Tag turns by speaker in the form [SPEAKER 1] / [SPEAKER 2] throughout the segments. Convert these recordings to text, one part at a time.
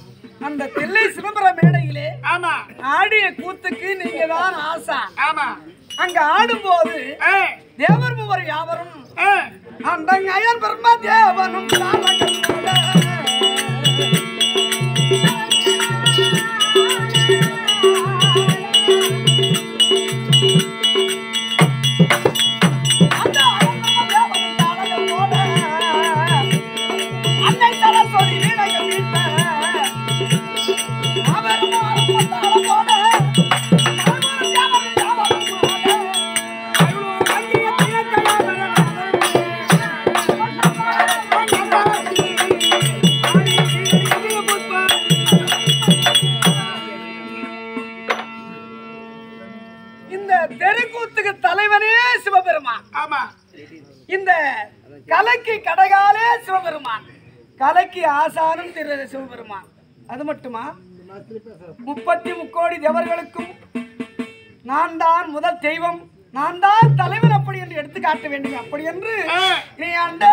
[SPEAKER 1] அந்த தில்லை சிதம்பரம் மேடையிலே
[SPEAKER 2] ஆமா
[SPEAKER 1] ஆடிய கூத்துக்கு நீங்க தான் ஆசா
[SPEAKER 2] ஆமா
[SPEAKER 1] அங்க ஆடும்போது
[SPEAKER 2] ஏ
[SPEAKER 1] தேவர் மூவர் யாவரும்
[SPEAKER 2] ஏ
[SPEAKER 1] அந்த அயன் பிரம்ம தேவனும் தாரகத்தோட. அந்த அயன் பிரம்ம தேவனும் தாரகத்தோட. அன்னை சரஸ்வதி வீணையை மீட்ட. அவரும் அவரும் தாளத்தோட. அவரும் தேவரும் யாவரும் ஆட. அருளும் அங்கிய பியக்கையாவரும் இந்த தெருக்கூத்துக்கு தலைவனே சிவபெருமான்
[SPEAKER 2] ஆமா
[SPEAKER 1] இந்த கலைக்கு கடகாலே சிவபெருமான் கலைக்கு ஆசானும் திரு சிவபெருமான் அது மட்டுமா முப்பத்தி முக்கோடி தேவர்களுக்கும் நான் தான் முதல் தெய்வம் நான் தான் தலைவன் அப்படி என்று எடுத்து காட்ட வேண்டும் அப்படி என்று நீ அந்த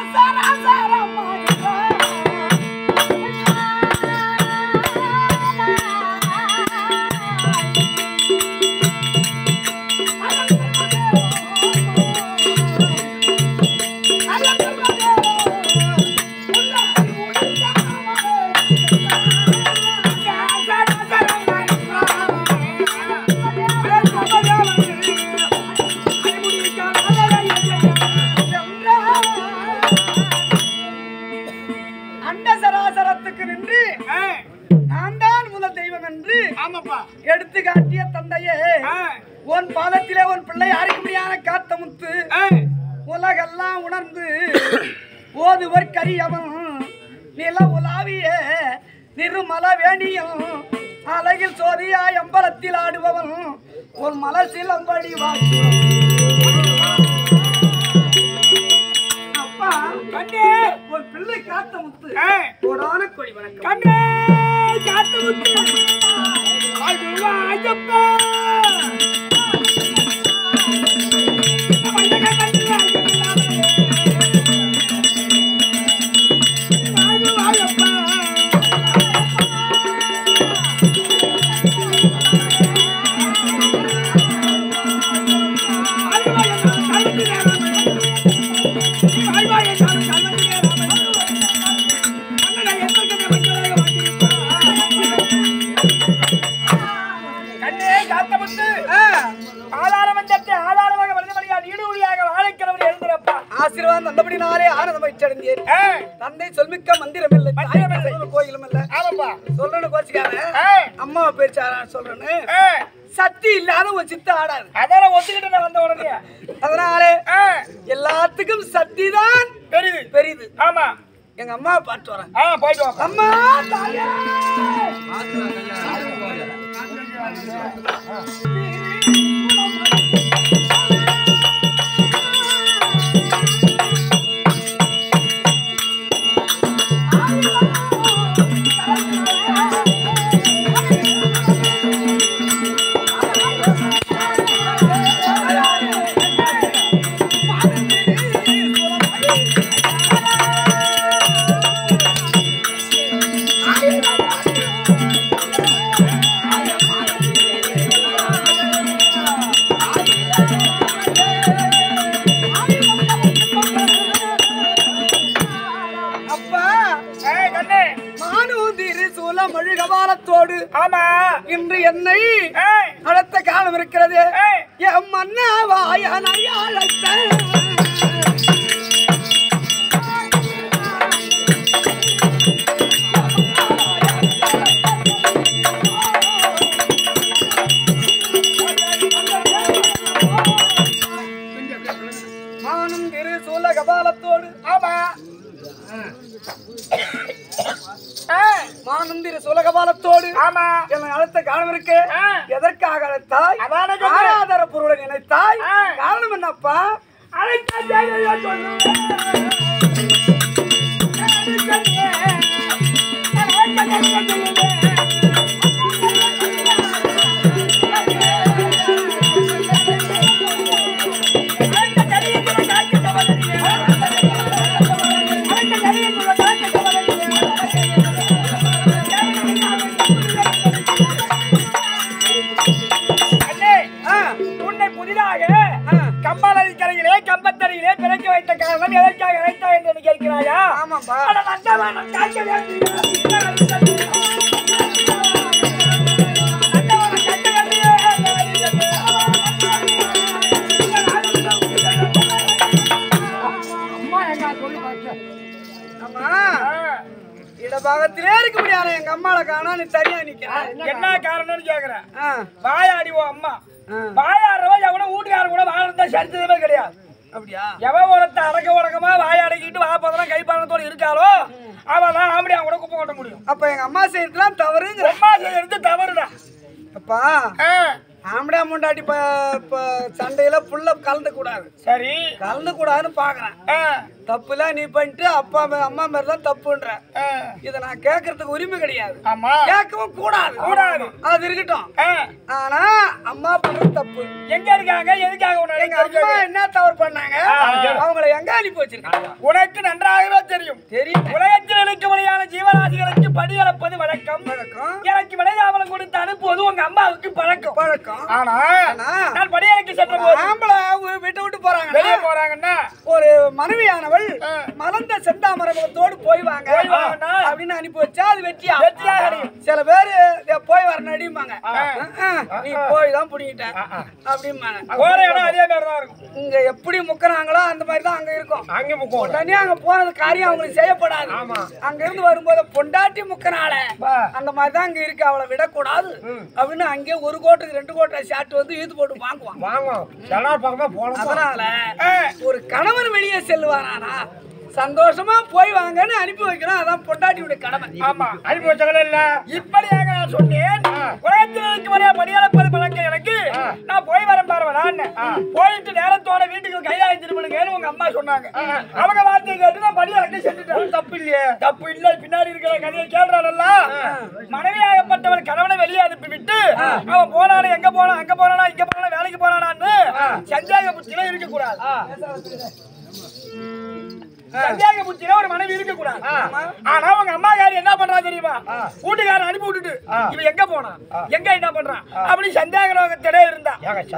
[SPEAKER 1] அண்ட சராசரத்துக்கு நின்று
[SPEAKER 2] ஏ
[SPEAKER 1] நான் தான் முதல் தெய்வம் என்று
[SPEAKER 2] ஆமாப்பா
[SPEAKER 1] எடுத்து காட்டிய தந்தையே
[SPEAKER 2] ஏ
[SPEAKER 1] உன் பாதத்திலே உன் பிள்ளை யாருக்கு முடியாத காத்த முத்து
[SPEAKER 2] ஏ
[SPEAKER 1] உலகெல்லாம் உணர்ந்து ஓதுவர் கரியவன் நில உலாவிய நிருமல வேணியும் அழகில் சோதியா அம்பலத்தில் ஆடுபவன் உன் மலசில் அம்படி வாக்கு அப்பா கண்டே உன் பிள்ளை காத்த முத்து
[SPEAKER 2] ஏ
[SPEAKER 1] கோடான கோடி வணக்கம்
[SPEAKER 2] கண்டே காத்து முத்து வாழ்வு வாஜப்பா வந்தக கண்டு வாழ்வு வாஜப்பா கண்ணே காத்தமுத்து ஆதாரமஞ்சத்தை ஆதாரமாக வளர்ந்தபடியால் ஈடுபடியாக வாழைக்கிறவர் எழுந்திரப்பா
[SPEAKER 1] ஆசீர்வாதம் தந்தபடினாலே ஆனந்தம் அடைந்தேன்
[SPEAKER 2] ஏய்
[SPEAKER 1] தந்தை சொல்மிக்க மந்திரம் இல்லை
[SPEAKER 2] மந்திரம் இல்லை.
[SPEAKER 1] தாய் கோயிலும் இல்ல
[SPEAKER 2] ஆமாப்பா
[SPEAKER 1] சொல்றேன்னு கோச்சிக்காத
[SPEAKER 2] ஏய்
[SPEAKER 1] அம்மாவை பேச்சாரா சொல்றேன்னு
[SPEAKER 2] ஏய்
[SPEAKER 1] சக்தி இல்லாத ஒரு சித்த ஆடாது
[SPEAKER 2] அதான ஒத்துக்கிட்டு நான் வந்த உடனே
[SPEAKER 1] அதனாலே
[SPEAKER 2] ஏய்
[SPEAKER 1] எல்லாத்துக்கும் சக்தி தான்
[SPEAKER 2] பெரியது
[SPEAKER 1] பெரியது
[SPEAKER 2] ஆமா
[SPEAKER 1] எங்க அம்மாவை பார்த்து வரேன்
[SPEAKER 2] ஆ போயிட்டு வாப்பா
[SPEAKER 1] அம்மா தாயே அப்பா
[SPEAKER 2] ஏய் கண்ணே
[SPEAKER 1] மானூதிரு சூலம் அழுகபாலத்தோடு
[SPEAKER 2] ஆமா
[SPEAKER 1] இன்று என்னை
[SPEAKER 2] ஏய்
[SPEAKER 1] அழைத்த காலம் இருக்கிறது
[SPEAKER 2] ஏய்
[SPEAKER 1] என் மன்னவாயனை அழைத்த மானும் திரு சூல கபாலத்தோடு
[SPEAKER 2] ஆமா ஏய்
[SPEAKER 1] மானும் திரு சூலகபாலத்தோடு
[SPEAKER 2] ஆமா
[SPEAKER 1] என்னை அழைத்த காலம் இருக்கு
[SPEAKER 2] ஆ.
[SPEAKER 1] எதற்காக அழைத்தாய்
[SPEAKER 2] அதானே கேட்டேன்.
[SPEAKER 1] ஆராதர பொருளை நினைத்தாய்
[SPEAKER 2] ஆ.
[SPEAKER 1] காரணம் என்னப்பா
[SPEAKER 2] அழைக்க ஜெயலலிதா சொல்லுவேன்
[SPEAKER 1] ஆனா எங்க அம்மாவை காணா நீ தனியா நிக்கிற
[SPEAKER 2] என்ன காரணம்னு கேக்குறேன்
[SPEAKER 1] ஆ,
[SPEAKER 2] வாயாடி உன் அம்மா
[SPEAKER 1] ஆ.
[SPEAKER 2] வாயாடுறவன் எவனும் வீட்டுக்காரன் கூட வாழ்றதா சரித்ததமே கிடையாது
[SPEAKER 1] அப்படியா
[SPEAKER 2] எவன் உரத்தை அடக்க உடக்கமா வாயாடிக்கிட்டு வாப்பதெல்லாம் கைப்பானத்தோட இருக்காளோ அவன் தான் ஆம்படியா கூட குப்பை கொட்ட முடியும்
[SPEAKER 1] அப்ப எங்க அம்மா செய்யறதுலாம் தவறுங்கிற
[SPEAKER 2] அம்மா செய்யறது தவறுதான்
[SPEAKER 1] அப்பா
[SPEAKER 2] ஆ,
[SPEAKER 1] ஆம்படா முண்டாட்டி ப- ப- சண்டையில புள்ள கலந்து கூடாது
[SPEAKER 2] சரி
[SPEAKER 1] கலந்து கூடாதுன்னு பாக்குறேன்
[SPEAKER 2] ஆ,
[SPEAKER 1] தப்புலாம் நீ பண்ணிட்டு அப்பா மே- அம்மா மாதிரி தான் தப்புன்ற
[SPEAKER 2] ஆ,
[SPEAKER 1] இதை நான் கேட்கறதுக்கு உரிமை கிடையாது
[SPEAKER 2] ஆமா
[SPEAKER 1] கேட்கவும் கூடாது
[SPEAKER 2] கூடாது.
[SPEAKER 1] அது இருக்கட்டும்
[SPEAKER 2] ஆ,
[SPEAKER 1] ஆனா அம்மா பண்றது தப்பு
[SPEAKER 2] எங்க இருக்காங்க எதுக்காக உன்னை
[SPEAKER 1] எங்க அம்மா என்ன தவறு பண்ணாங்க அவங்கள எங்க அனுப்பி வச்சிருக்காங்க
[SPEAKER 2] உனக்கு நன்றாகவே தெரியும்
[SPEAKER 1] தெரியும்
[SPEAKER 2] உலகத்தில் இருக்கும்படியான ஜீவராசிகளுக்கு படி அளப்பது வழக்கம்
[SPEAKER 1] வழக்கம்
[SPEAKER 2] எனக்கு விளையாமலம் கொடுத்து அனுப்புவது உங்க அம்மாவுக்கு பழக்கம்
[SPEAKER 1] பழக்கம்
[SPEAKER 2] ஆனா
[SPEAKER 1] ஆனா
[SPEAKER 2] நான் படியலுக்கு சென்ற போது
[SPEAKER 1] ஆம்பளை ஊ- விட்டு விட்டு போறாங்க
[SPEAKER 2] வெளியே போறாங்கன்னா
[SPEAKER 1] ஒரு மனைவியானவள்
[SPEAKER 2] ஆ.
[SPEAKER 1] மலர்ந்த செந்தாமரை முகத்தோடு போய் வாங்க
[SPEAKER 2] போய் வாங்கண்ணா.
[SPEAKER 1] அப்படின்னு அனுப்பி வச்சா அது வெற்றியா
[SPEAKER 2] வெற்றியாக அடையும்.
[SPEAKER 1] சில பேரு "இதோ போய் வர நடிம்பாங்க
[SPEAKER 2] ஆ.
[SPEAKER 1] நீ போய் தான் பிடிக்கிட்ட அப்படிம்பாங்க
[SPEAKER 2] போற இடம் அதே மாதிரி தான் இருக்கும்
[SPEAKER 1] இங்க எப்படி முக்கறாங்களோ அந்த மாதிரி தான் அங்க இருக்கும்
[SPEAKER 2] அங்க முக்கம்
[SPEAKER 1] உடனே அங்க போனது காரியம் அவங்களுக்கு செய்யப்படாது
[SPEAKER 2] ஆமா.
[SPEAKER 1] அங்க இருந்து வரும்போது பொண்டாட்டி முக்கனால
[SPEAKER 2] பா.
[SPEAKER 1] அந்த மாதிரி தான் அங்க இருக்கு அவளை விடக்கூடாது அப்படின்னு அங்கே ஒரு கோட்டுக்கு ரெண்டு கோட்டை ஷாட் வந்து ஈத்து போட்டு வாங்குவான்
[SPEAKER 2] வாங்குவோம் எல்லா பக்கமா போனோம்
[SPEAKER 1] அதனால ஒரு கணவன் வெளியே செல்வானா சந்தோஷமா போய் வாங்கன்னு அனுப்பி வைக்கணும் அதான் பொண்டாட்டியுடைய கடமை
[SPEAKER 2] ஆமா அனுப்பி வச்சாங்களா இல்ல இப்படியாக நான் சொன்னேன் உலகத்தில் இருக்கு வரையா படியளப்பது பழக்கம் எனக்கு நான் போய் வரேன் பாருவதான் போயிட்டு நேரத்தோட வீட்டுக்கு கையாளி திரும்பிடுங்கன்னு உங்க அம்மா சொன்னாங்க அவங்க வார்த்தையை கேட்டு நான் படியளக்க செஞ்சுட்டேன் தப்பு இல்லையே தப்பு இல்ல பின்னாடி இருக்கிற கதையை கேள்றானல்ல மனைவியாகப்பட்டவன் கணவனை வெளியே அனுப்பி விட்டு அவன் போனானு எங்க போனா அங்க போனானா இங்க போனானா வேலைக்கு போனானான்னு சந்தேக புத்தியில இருக்க கூடாது சந்தேக புத்தியில ஒரு மனைவி இருக்க கூடாது ஆனா உங்க அம்மா காரி என்ன பண்றா தெரியுமா வீட்டுக்காரன் அனுப்பி விட்டுட்டு இவன் எங்க போனா எங்க என்ன பண்றான் அப்படி சந்தேக ரோகத்திலே இருந்தா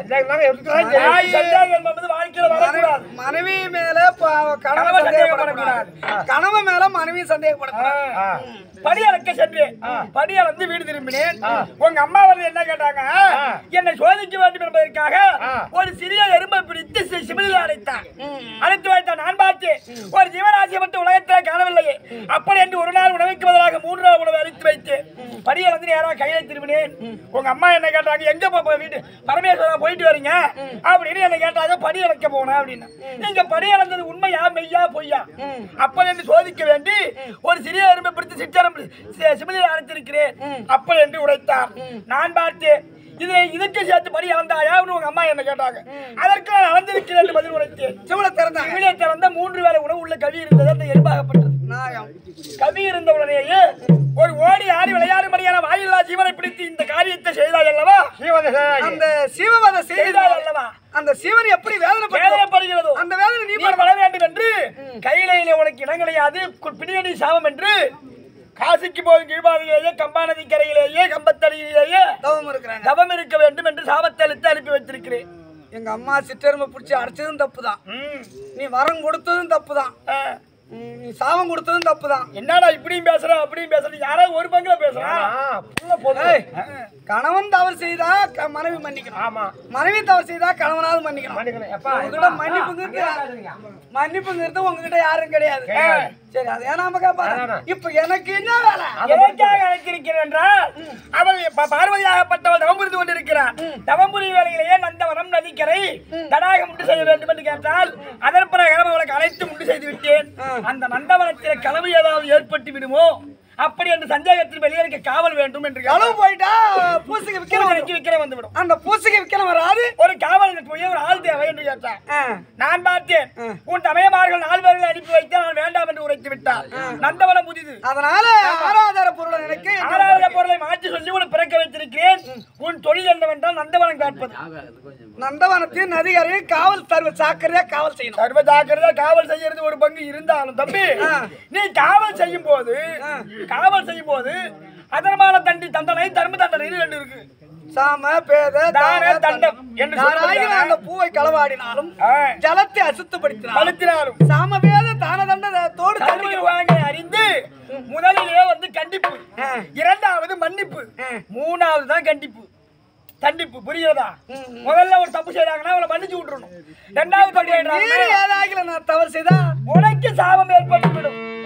[SPEAKER 2] தாய் சந்தேகம் என்பது வாழ்க்கையில வரக்கூடாது
[SPEAKER 1] மனைவி மேல ப- கணவன்
[SPEAKER 2] கணவன்
[SPEAKER 1] சந்தேகப்படக்கூடாது கணவன் மேல மனைவி சந்தேகப்படக்கூடாது
[SPEAKER 2] படியளக்க சென்றேன் படியளந்து வீடு திரும்பினேன் உங்க அம்மா வந்து என்ன கேட்டாங்க என்னை சோதிக்க வேண்டும் என்பதற்காக ஒரு சிறிய எறும்பை பிடித்து சி- சிமிழில் அடைத்தான் அழைத்து வைத்தான் நான் பார்த்தேன் ஒரு ஜீவராசி மட்டும் உலகத்தில் காணவில்லையே அப்படி என்று ஒரு நாள் உணவுக்கு பதிலாக மூன்று நாள் உணவை அழைத்து வைத்தேன் படியளந்து நேராக கையை திரும்பினேன் உங்க அம்மா என்ன கேட்டாங்க எங்க போய் வீட்டு பரமேஸ்வரா போயிட்டு வரீங்க அப்படின்னு என்ன கேட்டாங்க படி இறக்க போனேன் அப்படின்னு நீங்க படி இழந்தது உண்மையா மெய்யா பொய்யா அப்பல் என்று சோதிக்க வேண்டி ஒரு சிறிய எறும்பை பிடித்து சிற்றரம் சிமிழில் அழைத்திருக்கிறேன் அப்பல் என்று உரைத்தார் நான் பார்த்தேன் இது இதுக்கு சேர்த்து படி இழந்தாயா உங்க அம்மா என்ன கேட்டாங்க அதற்கு நான் அளந்திருக்கிறேன் என்று பதில் உரைத்தேன்
[SPEAKER 1] சிவளை திறந்தாங்க
[SPEAKER 2] சிமிழியை திறந்த மூன்று வேளை உணவு உள்ள கவி இருந்தது அந்த எறும்பாகப்பட்டது
[SPEAKER 1] நாயம்
[SPEAKER 2] கவி இருந்த உடனேயே ஒரு ஓடி ஆடி விளையாடும்படியான வாயில்லா ஜீவனை பிடித்து இந்த காரியத்தை செய்தாய் அல்லவா
[SPEAKER 1] அந்த சிவவத செய்தால்
[SPEAKER 2] செய்தாய் அல்லவா
[SPEAKER 1] அந்த சிவன் எப்படி வேதனைப்பட்டு
[SPEAKER 2] வேதனைப்படுகிறதோ
[SPEAKER 1] அந்த வேதனை நீ
[SPEAKER 2] நீ பட வேண்டும் என்று கையிலையில உனக்கு இடம் கிடையாது கு- பிடியடி சாபம் என்று காசிக்கு போகும் கீழ்பாதையிலேயே கம்பாநதி கரையிலேயே கம்பத்தடியிலேயே
[SPEAKER 1] தவம் இருக்கிறாங்க
[SPEAKER 2] தவம் இருக்க வேண்டும் என்று சாபத்தை அளித்து அனுப்பி வைத்திருக்கிறேன்
[SPEAKER 1] எங்க அம்மா சிற்றெருமை பிடிச்சி அடிச்சதும் தப்புதான்
[SPEAKER 2] ம்.
[SPEAKER 1] நீ வரம் கொடுத்ததும் தப்புதான்
[SPEAKER 2] ஆ.
[SPEAKER 1] ம், நீ சாபம் கொடுத்ததும் தப்புதான்
[SPEAKER 2] என்னடா இப்படியும் பேசுற அப்படியும் பேசுற யாராவது ஒரு பங்குல பேசுறான்
[SPEAKER 1] ஏய், கணவன் தவறு செய்தா க- மனைவி மன்னிக்கணும்
[SPEAKER 2] ஆமா
[SPEAKER 1] மனைவி தவறு செய்தா கணவனாவது மன்னிக்கணும்
[SPEAKER 2] மன்னிக்கணும். எப்பா,
[SPEAKER 1] உங்ககிட்ட மன்னிப்புங்கிறது மன்னிப்புங்கிறது உங்ககிட்ட யாரும் கிடையாது சரி அதே நாம கேட்பாரு இப்ப எனக்கு என்ன வேலை
[SPEAKER 2] எதற்காக அழைத்திருக்கிறேன் என்றால் அவள் ப- பார்வதியாகப்பட்டவள் தவம் புரிந்து கொண்டிருக்கிறார் தவம் புரிய வேலையிலேயே நந்தவனம் நதிக்கரை தடாகம் உண்டு செய்ய வேண்டும் என்று கேட்டால் அதன் பிரகாரம் அவளுக்கு அழைத்து உண்டு செய்து விட்டேன் அந்த நந்தவனத்தில் களவு ஏதாவது ஏற்பட்டு விடுமோ அப்படி என்று சந்தேகத்தில் வெளியேறிக்க காவல் வேண்டும் என்று கேட்டார்.
[SPEAKER 1] களவு போயிட்டா பூசைக்கு விற்கணும்
[SPEAKER 2] பூசணிக்கு விக்கிரம் வந்துவிடும்
[SPEAKER 1] அந்த பூசைக்கு விற்கணும் வராது
[SPEAKER 2] ஒரு காவல் போய் ஒரு ஆள் தேவை என்று கேட்டார்
[SPEAKER 1] ஆ,
[SPEAKER 2] நான் பார்த்தேன் உன் தமையமார்கள் நாலு பேர்களை அனுப்பி வைத்து நான் வேண்டாம் என்று உரைத்து விட்டார் நந்தவனம் புதிது
[SPEAKER 1] அதனால ஆராதர பொருளை நினைக்க
[SPEAKER 2] ஆறாவது பொருளை மாற்றி சொல்லி உனக்கு பிறக்க வைத்திருக்கிறேன் உன் தொழில் என்னவென்றால் நந்தவனம் காட்பது
[SPEAKER 1] நந்தவனத்தையும் நதிகரையும் காவல் சர்வ சாக்கரையா காவல் செய்யணும்
[SPEAKER 2] சர்வ ஜாக்கிரதையா காவல் செய்யறது ஒரு பங்கு இருந்தாலும் தம்பி நீ காவல் செய்யும் போது காவல் செய்யும் போது அதர்மான தண்டி தண்டனை தர்ம தண்டனை ரெண்டு இருக்கு
[SPEAKER 1] சாம பேத
[SPEAKER 2] தான, தண்டம் என்று
[SPEAKER 1] தாராகிற
[SPEAKER 2] சொல்லுகிறார்.
[SPEAKER 1] அந்த பூவை களவாடினாலும்
[SPEAKER 2] ஆ,
[SPEAKER 1] ஜலத்தை அசுத்தப்படுத்தினாலும்
[SPEAKER 2] பழுத்தினாலும்
[SPEAKER 1] சாம பேத தான தண்டத்தோடு
[SPEAKER 2] கல்வி வாங்கை அறிந்து முதலிலே வந்து கண்டிப்பு இரண்டாவது மன்னிப்பு மூணாவது தான் கண்டிப்பு கண்டிப்பு புரியுறதா முதல்ல ஒரு தப்பு செய்றாங்கன்னா அவளை மன்னிச்சு விட்டுறணும் ரெண்டாவது தப்பு
[SPEAKER 1] நீர்
[SPEAKER 2] செய்றாங்கன்னா,
[SPEAKER 1] ஏதாகில நான் தவறு செய்தா
[SPEAKER 2] உனக்கு சாபம் ஏற்பட்டு விடும்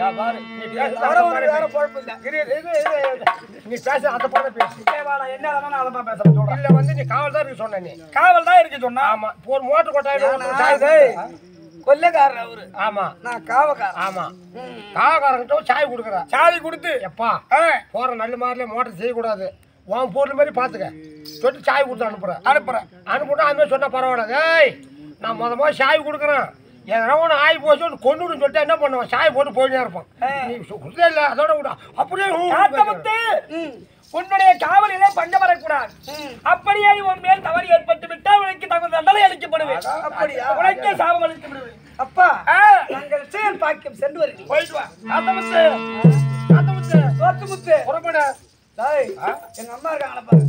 [SPEAKER 3] நான் பாரு, நீ பேசு,
[SPEAKER 1] வேற
[SPEAKER 3] அந்த
[SPEAKER 1] ஒரு
[SPEAKER 3] மாதிரி
[SPEAKER 1] வேற
[SPEAKER 3] பேசு.
[SPEAKER 1] பொழப்பு இல்ல
[SPEAKER 3] இரு, இரு, இரு, இரு. நீ பேசு அந்த போல பேசு
[SPEAKER 2] ஏய், வாடா, என்ன வேணாலும் நான் அதை தான் பேசுறேன் சொல்றேன்
[SPEAKER 3] இல்ல வந்து நீ காவல் தான் இருக்கு சொன்ன நீ
[SPEAKER 2] காவல் தான் இருக்கு சொன்னா
[SPEAKER 3] ஆமா இப்போ ஒரு மோட்டர் கொட்டாயிரம்
[SPEAKER 1] நான் டேய், கொல்லைக்காரர் அவரு
[SPEAKER 3] ஆமா
[SPEAKER 1] நான் காவக்காரன்
[SPEAKER 3] ஆமா காவக்காரங்கிட்ட ஒரு சாய் கொடுக்குற
[SPEAKER 2] சாவி கொடுத்து
[SPEAKER 3] எப்பா
[SPEAKER 2] ஆ,
[SPEAKER 3] போற நல்ல மாதிரில மோட்டர் செய்யக்கூடாது உன் பொருள் மாதிரி பாத்துக்க சொல்லிட்டு சாய் கொடுத்து அனுப்புறேன்
[SPEAKER 2] அனுப்புறேன்
[SPEAKER 3] அனுப்புனா அந்த மாதிரி சொன்னா பரவாயில்ல ஏய் நான் முத முதல்ல சாய் கொடுக்குறேன் எதனா ஒன்று ஆகி போச்சு கொண்டு விடுன்னு சொல்லிட்டு என்ன பண்ணுவான் சாய் போட்டு போயிட்டே இருப்பான் நீ கொடுத்தே இல்லை அதோட விட அப்படியே ஊ, ஊ,
[SPEAKER 2] காத்தமுத்து உன்னுடைய காவலிலே பங்க வரக்கூடாது அப்படியே உன் மேல் தவறு ஏற்பட்டு விட்டால் உனக்கு தகுந்த தண்டனை அளிக்கப்படுவேன்
[SPEAKER 1] அப்படியா?
[SPEAKER 2] உனக்கே சாபம் அளித்து விடுவேன்
[SPEAKER 1] அப்பா
[SPEAKER 2] ஆ,
[SPEAKER 1] நாங்கள் செயல் பாக்கியம் சென்று வருகிறோம்
[SPEAKER 2] போயிட்டு வா காத்தமுத்து காத்தமுத்து
[SPEAKER 1] சோத்துமுத்து
[SPEAKER 3] புறப்பட
[SPEAKER 1] டேய், எங்க அம்மா இருக்காங்களா பாரு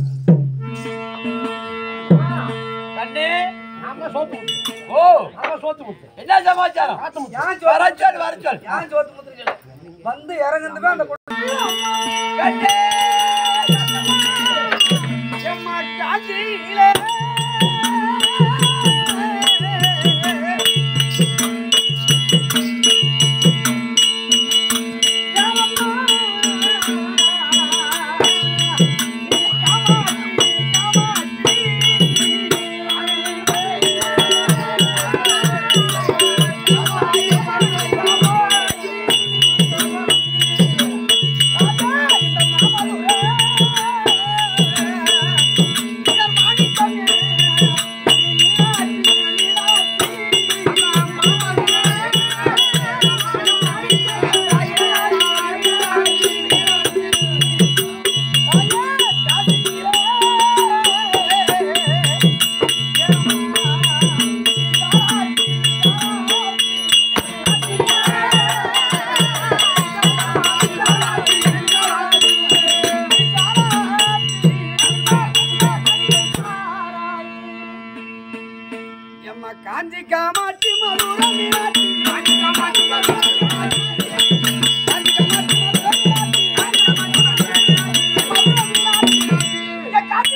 [SPEAKER 4] கண்ணே
[SPEAKER 3] நாம சோத்து முத்து
[SPEAKER 4] ஓ
[SPEAKER 3] நாம சோத்து முத்து
[SPEAKER 4] என்ன சமாச்சாரம்
[SPEAKER 3] காத்து முத்து
[SPEAKER 1] ஏன் சோ-
[SPEAKER 4] வர சொல் வர சொல்
[SPEAKER 1] ஏன் சோத்துமுத்து கேளு. வந்து இறங்குறதுக்கு அந்த
[SPEAKER 4] கண்ணே
[SPEAKER 1] எம்மா காஞ்சியிலே எம்மா காஞ்சி காமாட்சி மதுர மீனாட்சி காஞ்சி காமாட்சி மதுர மீனாட்சி காஞ்சி காமாட்சி மதுர மீனாட்சி காஞ்சி காமாட்சி மதுர மீனாட்சி ஏ காஞ்சி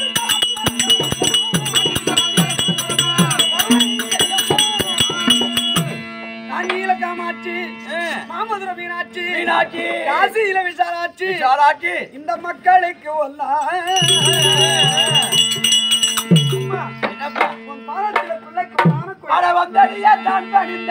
[SPEAKER 1] காஞ்சியில காமாட்சி மாமதுர மீனாட்சி
[SPEAKER 4] மீனாட்சி.
[SPEAKER 1] காசியில விசாலாட்சி
[SPEAKER 4] சாராட்சி
[SPEAKER 1] இந்த மக்களுக்கு ஒன்னா அம்மா
[SPEAKER 4] என்னப்பா
[SPEAKER 1] உன் பாதத்தில பிள்ளைக்கு ஒரு ஆணக்குழந்தை.
[SPEAKER 4] அட வந்தடியே தான் பணிந்த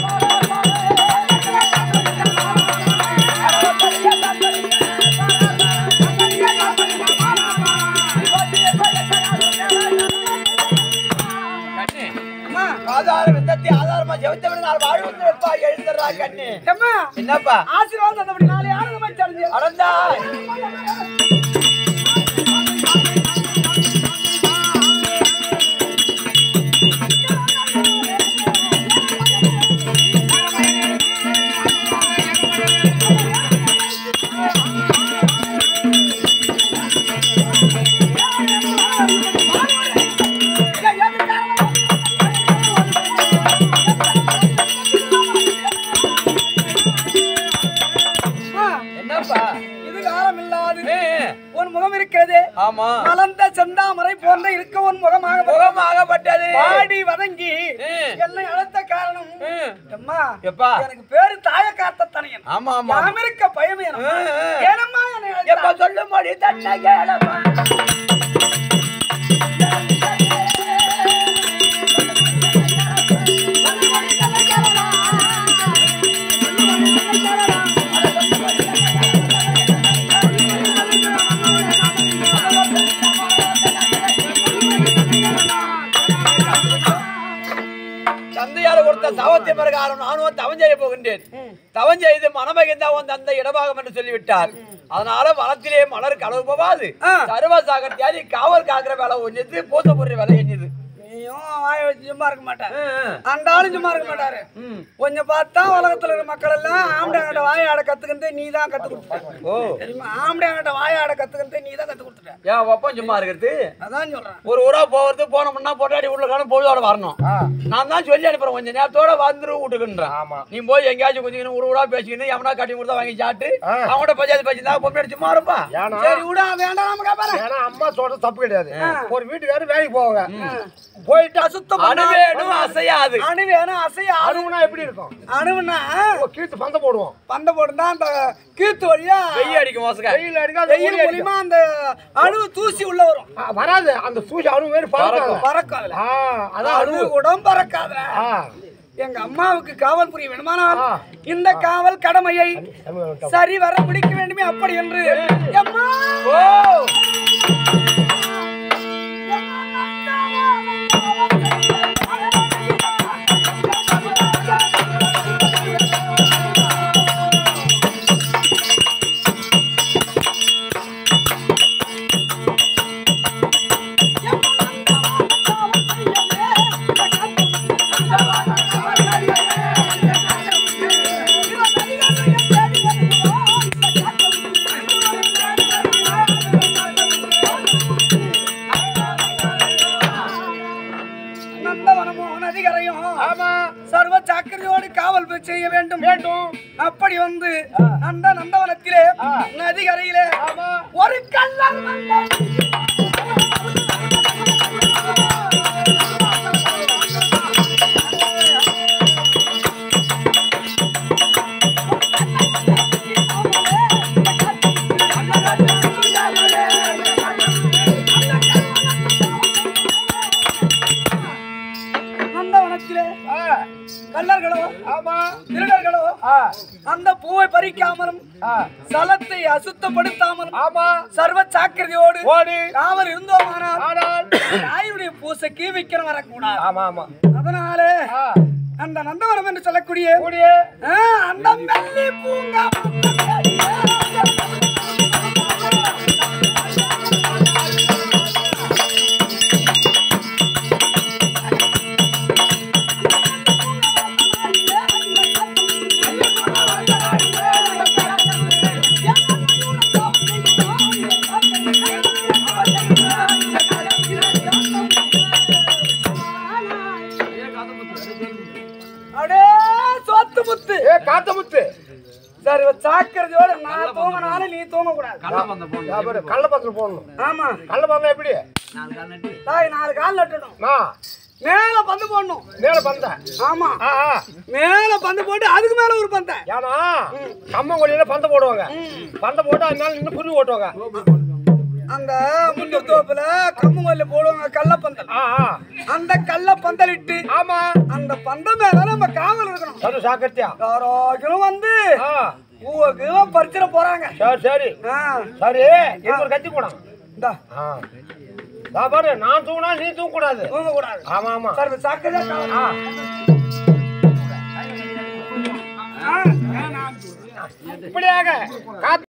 [SPEAKER 4] கண்ணே
[SPEAKER 1] அம்மா,
[SPEAKER 4] ஆதார வித்தத்தை ஆதாரமா ஜெவத்தை விட நாள் வாழ்வுப்பா எழுந்துடுறா கண்ணே
[SPEAKER 1] அம்மா,
[SPEAKER 4] என்னப்பா
[SPEAKER 1] ஆசீர்வாதம் தந்தபடி நாளை ஆனந்தமாய் அடைஞ்சு.
[SPEAKER 4] அடந்தா
[SPEAKER 1] அம்மா,
[SPEAKER 4] என்னப்பா
[SPEAKER 1] இது காலம் இல்லாது
[SPEAKER 4] ஏ,
[SPEAKER 1] உன் முகம் இருக்கிறது
[SPEAKER 4] ஆமா
[SPEAKER 1] மலர்ந்த செந்தாமரை போன்ற இருக்க உன் முகமாக
[SPEAKER 4] முகமாகப்பட்டது
[SPEAKER 1] பாடி வதங்கி
[SPEAKER 4] ஏ.
[SPEAKER 1] என்னை அழைத்த காரணம்
[SPEAKER 4] ஏ.
[SPEAKER 1] அம்மா
[SPEAKER 4] எப்பா
[SPEAKER 1] எனக்கு பேரு தாய காத்த தனையன்
[SPEAKER 4] ஆமா ஆமா
[SPEAKER 1] அமெரிக்க பயம்
[SPEAKER 4] ஏ, ஏ.
[SPEAKER 1] ஏனம்மா என்னை
[SPEAKER 4] எப்ப
[SPEAKER 1] அழைத்தாய்?
[SPEAKER 4] சொல்லும்படி தன்னை கேளப்பா தந்தையார் கொடுத்த சாவத்திய பிரகாரம் நானும் தவம் செய்ய போகின்றேன் தவம் செய்து மனமகிழ்ந்த உன் தந்தை இடபாகம் என்று சொல்லிவிட்டார் அதனால வளத்திலே மலர் கலவு போவாது
[SPEAKER 1] ஆ.
[SPEAKER 4] சர்வ சாகத்தியாரி காவல் காக்கிற வேலை ஒஞ்சுது பூச போடுற வேலை எண்ணுது
[SPEAKER 1] நீயும் வாய வச்சு சும்மா இருக்க மாட்டேன் அந்த ஆளும் சும்மா இருக்க மாட்டாரு
[SPEAKER 4] ம்.
[SPEAKER 1] கொஞ்சம் பார்த்தா உலகத்துல இருக்க மக்கள் எல்லாம் ஆம்படையாங்கிட்ட வாயாட கத்துக்கிட்டு நீ தான் கத்து கொடுத்த
[SPEAKER 4] ஓ
[SPEAKER 1] தெரியுமா ஆம்படையாங்கிட்ட வாயாட கத்துக்கிட்டு நீ தான் கத்து கொடுத்துட்ட
[SPEAKER 4] ஏன் ஒப்பம் சும்மா இருக்கிறது
[SPEAKER 1] அதான் சொல்றேன்
[SPEAKER 4] ஒரு ஊரா போகிறது போனோம்னா பொட்டாடி உள்ள காணும் பொழுதோட வரணும் நான் தான் சொல்லி அனுப்புறேன் கொஞ்சம் நேரத்தோட வந்துரு வீட்டுக்குன்றேன்
[SPEAKER 3] ஆமா.
[SPEAKER 4] நீ போய் எங்கேயாச்சும் கொஞ்சம் ஒரு ஊரா பேசிக்கின்னு எவனா கட்டி கொடுத்தா வாங்கி சாப்பிட்டு
[SPEAKER 3] ஆ.
[SPEAKER 4] அவங்கள்ட்ட பஞ்சாயத்து பேசியிருந்தா பொம்பளை சும்மா இருப்பா
[SPEAKER 3] ஏன்னா
[SPEAKER 1] சரி விடா வேண்டாம் நமக்கு பாரு
[SPEAKER 3] ஏன்னா அம்மா சொல்றது தப்பு கிடையாது ஒரு வீட்டுக்காரர் வேலைக்கு போவாங்க போயிட்டு
[SPEAKER 1] அசுத்தம் பண்ணா
[SPEAKER 4] அணுவேனும் அசையாது
[SPEAKER 1] அணுவேனும் அசைய
[SPEAKER 3] அணுகுனா எப்படி இருக்கும்
[SPEAKER 1] அணுவுனா
[SPEAKER 3] கீழ்த்து பந்த போடுவோம்
[SPEAKER 1] பந்த போட்டுனா அந்த கீத்து வழியா
[SPEAKER 4] வெய்ய அடிக்கும் மோசக
[SPEAKER 3] வெயில் அடிக்காது
[SPEAKER 1] வெயில் மூலியமா அந்த அணு தூசி உள்ள வரும்
[SPEAKER 3] ஆ, வராது அந்த சூசி அணு மாரி பறக்கும்
[SPEAKER 1] பறக்கும் அதுல
[SPEAKER 3] ஆ அதான்
[SPEAKER 1] அணு
[SPEAKER 3] அணு
[SPEAKER 1] கூட பறக்காதுல
[SPEAKER 3] ஆ
[SPEAKER 1] எங்க அம்மாவுக்கு காவல் புரிய வேணுமானால்
[SPEAKER 3] ஆ.
[SPEAKER 1] இந்த காவல் கடமையை
[SPEAKER 3] தமிழ் வந்துட்டோம்.
[SPEAKER 1] சரி வர பிடிக்க வேண்டுமே அப்படி என்று எம்மா! நந்தவனமோ நதிகரையும்
[SPEAKER 3] ஆமா
[SPEAKER 1] சர்வ சாக்கிரதையோடு காவல் போய் செய்ய வேண்டும்
[SPEAKER 3] வேண்டும்
[SPEAKER 1] அப்படி வந்து அந்த நந்தவனத்திலே நதிகரையிலே
[SPEAKER 3] ஆமா
[SPEAKER 1] ஒரு கல்லர் வந்தான். நந்தவனத்திலே
[SPEAKER 3] ஆ
[SPEAKER 1] கல்லர்களோ
[SPEAKER 3] ஆமா
[SPEAKER 1] திருடர்களோ
[SPEAKER 3] ஆ
[SPEAKER 1] அந்த பூவை பறிக்காமலும்
[SPEAKER 3] ஆ
[SPEAKER 1] சலத்தை அசுத்தப்படுத்தாமலும்
[SPEAKER 3] ஆமா
[SPEAKER 1] சர்வ சாக்கிரதையோடு
[SPEAKER 3] ஓடி
[SPEAKER 1] காவல் இருந்தோமானால்
[SPEAKER 3] ஆனால்
[SPEAKER 1] தாயுடைய பூசைக்கு விக்கிரம் வரக்கூடாது
[SPEAKER 3] ஆமா ஆமா
[SPEAKER 1] அதனால
[SPEAKER 3] ஆ
[SPEAKER 1] அந்த நந்தவனம் என்று சொல்லக்கூடிய
[SPEAKER 3] கூடிய
[SPEAKER 1] ஆ, அந்த மெல்லி பூங்கா அடே சோத்து முத்து
[SPEAKER 3] ஏ காத்த முத்து
[SPEAKER 1] சரி சாக்கிறதோட நான் தூங்கினாலும் நீ தூங்க கூடாது
[SPEAKER 3] கள்ள பந்தல் போடணும்
[SPEAKER 1] ஆமா
[SPEAKER 3] கள்ள பந்தம் எப்படி
[SPEAKER 1] தாய் நாலு கால் நட்டணும்
[SPEAKER 3] ஆ
[SPEAKER 1] மேல பந்து போடணும்
[SPEAKER 3] மேல பந்த
[SPEAKER 1] ஆமா
[SPEAKER 3] ஆ ஆ
[SPEAKER 1] மேல பந்து போட்டு அதுக்கு மேல ஒரு பந்தை
[SPEAKER 3] ஏன்னா கம்மங்கொல்லியில பந்த போடுவாங்க பந்த போட்டு அது மேல நின்று குருவி ஓட்டுவாங்க
[SPEAKER 1] அந்த முந்தூர் தோப்புல கம்மங்கல்ல போடுவாங்க கள்ளப்பந்தல்
[SPEAKER 3] ஆ ஆ
[SPEAKER 1] அந்த கள்ளப்பந்தல் இட்டு
[SPEAKER 3] ஆமா
[SPEAKER 1] அந்த பந்தம் மேல நம்ம காவல் இருக்கணும்
[SPEAKER 3] சரி சாக்கத்தியா
[SPEAKER 1] யாராகிலும் வந்து
[SPEAKER 3] ஆ
[SPEAKER 1] பூவை கீவை பறிச்சிட போறாங்க
[SPEAKER 3] சரி சரி
[SPEAKER 1] ஆ,
[SPEAKER 3] சரி இது ஒரு கத்தி போடாங்க
[SPEAKER 1] இந்தா,
[SPEAKER 3] ஆ இதா பாரு நான் தூங்கினா நீ தூங்க கூடாது
[SPEAKER 1] தூங்க கூடாது
[SPEAKER 3] ஆமா ஆமா
[SPEAKER 1] சரி சாக்கதே காவல்
[SPEAKER 3] ஆ
[SPEAKER 1] ஆ,
[SPEAKER 3] இப்படியாக காத்து